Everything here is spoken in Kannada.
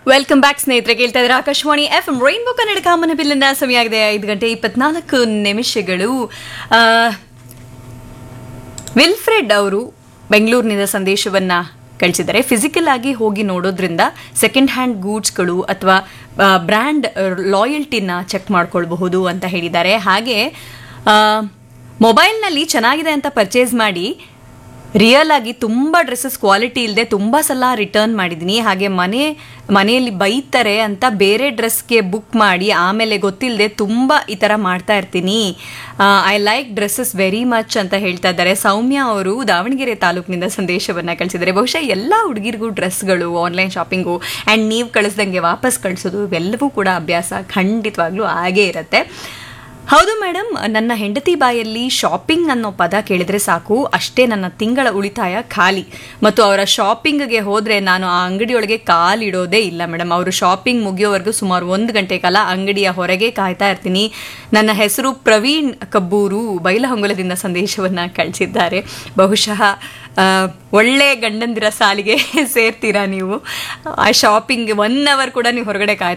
ವೆಲ್ಕಮ್ ಬ್ಯಾಕ್ ಸ್ನೇಹಿತರೆ ಕೇಳ್ತಾ ಇದ್ದಾರೆ Akashvani F M rainbow Kannada ಕಾಮನ ಬಿಲ್ಲಿನ ಸಮಯ ಆಗಿದೆ ಐದು ಗಂಟೆ ಇಪ್ಪತ್ನಾಲ್ಕು ನಿಮಿಷಗಳು ಆ, ವಿಲ್ಫ್ರೆಡ್ ಅವರು ಬೆಂಗಳೂರಿನಿಂದ ಸಂದೇಶವನ್ನ ಕಳಿಸಿದ್ದಾರೆ ಫಿಸಿಕಲ್ ಆಗಿ ಹೋಗಿ ನೋಡೋದ್ರಿಂದ ಸೆಕೆಂಡ್ ಹ್ಯಾಂಡ್ ಗೂಡ್ಸ್ಗಳು ಅಥವಾ ಬ್ರ್ಯಾಂಡ್ ಲಾಯಲ್ಟಿನ ಚೆಕ್ ಮಾಡ್ಕೊಳ್ಬಹುದು ಅಂತ ಹೇಳಿದ್ದಾರೆ ಹಾಗೆ ಮೊಬೈಲ್ನಲ್ಲಿ ಚೆನ್ನಾಗಿದೆ ಅಂತ ಪರ್ಚೇಸ್ ಮಾಡಿ ರಿಯಲ್ ಆಗಿ ತುಂಬ ಡ್ರೆಸ್ಸಸ್ ಕ್ವಾಲಿಟಿ ಇಲ್ಲದೆ ತುಂಬ ಸಲ ರಿಟರ್ನ್ ಮಾಡಿದ್ದೀನಿ ಹಾಗೆ ಮನೆ ಮನೆಯಲ್ಲಿ ಬೈತಾರೆ ಅಂತ ಬೇರೆ ಡ್ರೆಸ್ಗೆ ಬುಕ್ ಮಾಡಿ ಆಮೇಲೆ ಗೊತ್ತಿಲ್ಲದೆ ತುಂಬ ಈ ಥರ ಮಾಡ್ತಾ ಇರ್ತೀನಿ I like dresses very much ಅಂತ ಹೇಳ್ತಾ ಇದ್ದಾರೆ ಸೌಮ್ಯ ಅವರು ದಾವಣಗೆರೆ ತಾಲೂಕಿನಿಂದ ಸಂದೇಶವನ್ನು ಕಳಿಸಿದ್ದಾರೆ ಬಹುಶಃ ಎಲ್ಲ ಹುಡುಗಿರಿಗೂ ಡ್ರೆಸ್ಗಳು ಆನ್ಲೈನ್ ಶಾಪಿಂಗು ಆ್ಯಂಡ್ ನೀವು ಕಳಿಸ್ದಂಗೆ ವಾಪಸ್ ಕಳಿಸೋದು ಇವೆಲ್ಲವೂ ಕೂಡ ಅಭ್ಯಾಸ ಖಂಡಿತವಾಗ್ಲೂ ಆಗೇ ಇರುತ್ತೆ ಹೌದು ಮೇಡಮ್ ನನ್ನ ಹೆಂಡತಿ ಬಾಯಲ್ಲಿ ಶಾಪಿಂಗ್ ಅನ್ನೋ ಪದ ಕೇಳಿದ್ರೆ ಸಾಕು ಅಷ್ಟೇ ನನ್ನ ತಿಂಗಳ ಉಳಿತಾಯ ಖಾಲಿ ಮತ್ತು ಅವರ ಶಾಪಿಂಗ್ಗೆ ಹೋದ್ರೆ ನಾನು ಆ ಅಂಗಡಿಯೊಳಗೆ ಕಾಲಿಡೋದೇ ಇಲ್ಲ ಮೇಡಮ್ ಅವರು ಶಾಪಿಂಗ್ ಮುಗಿಯೋವರೆಗೂ ಸುಮಾರು ಒಂದು ಗಂಟೆ ಕಾಲ ಅಂಗಡಿಯ ಹೊರಗೆ ಕಾಯ್ತಾ ಇರ್ತೀನಿ ನನ್ನ ಹೆಸರು ಪ್ರವೀಣ್ ಕಬ್ಬೂರು ಬೈಲಹೊಂಗಲದಿಂದ ಸಂದೇಶವನ್ನ ಕಳಿಸಿದ್ದಾರೆ ಬಹುಶಃ ಆ, ಒಳ್ಳೆ ಗಂಡಂದಿರ ಸಾಲಿಗೆ ಸೇರ್ತೀರಾ ನೀವು ಆ ಶಾಪಿಂಗ್ ಒನ್ ಅವರ್ ಕೂಡ ನೀವು ಹೊರಗಡೆ ಕಾಯ್ತಾ